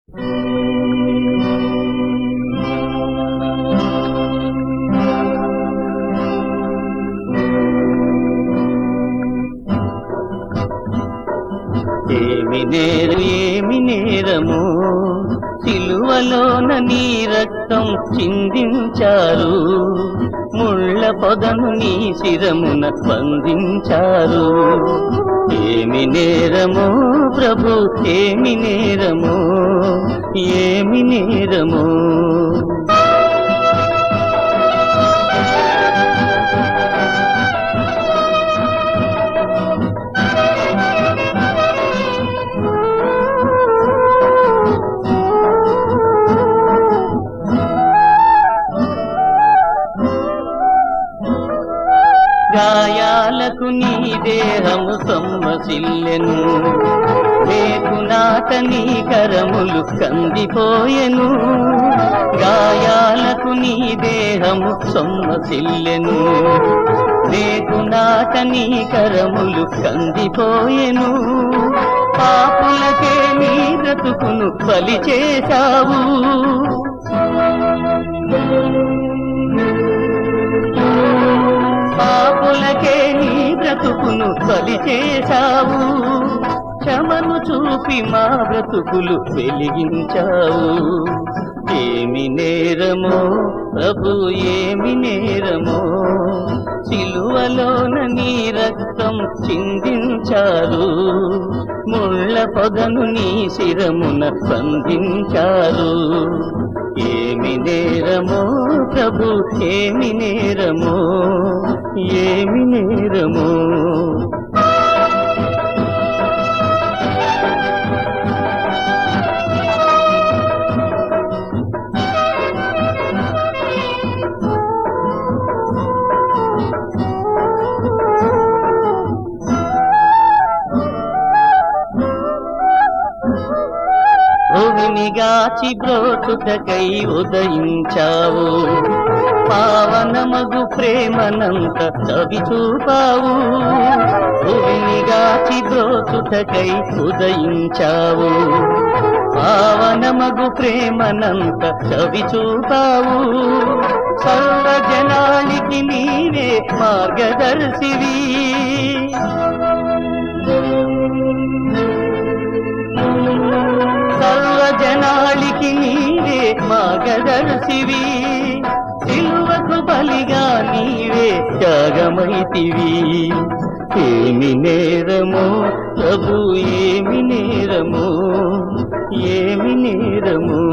ఏమి నేరు ఏమి నేరము సిలువలోన నీ రక్తం చిందించారు ముళ్ళ పొదను నీ శిరమున బంధించారు ఏమి నేరము ప్రభు ఏమి నేరము ఏమి నేరము గాయాలకు నీ దేహము సొమ్మసిల్లెను లేకునాట నీ కరములు కందిపోయెను గాయాలకు నీ దేహము సొమ్మసిల్లెను లేకునాట నీ కరములు కందిపోయెను పాపులకే నీ బ్రతుకును బలి చేశావు పాపులకే నీ బ్రతుకును బలి చేశావు క్షమను చూపి మా బ్రతుకులు వెలిగించావు ఏమి నేరమో ప్రభు ఏమి నేరమో సిలువలోన నీ రక్తం చిందించారు ముళ్ళ పొగను నీ శిరమున బంధించారు ఏమి నేరమో ప్రభు ఏమి నేరమో ఏమి నేరమో భూమిగాచి బ్రోతుటకై ఉదయించావు పావనమగు ప్రేమనంత చవి చూపావు భూమిగాచి బ్రోతుటకై ఉదయించావు పావనమగు ప్రేమనంత చవి చూపావు సర్వజనానికి నీవే మార్గదర్శివి సర్వజనాళికి నీవే మార్గదర్శివి సిలువకు బలిగా నీవే త్యాగమైతివి ఏమి నేరమో ప్రభు ఏమి నేరమో ఏమి నేరమో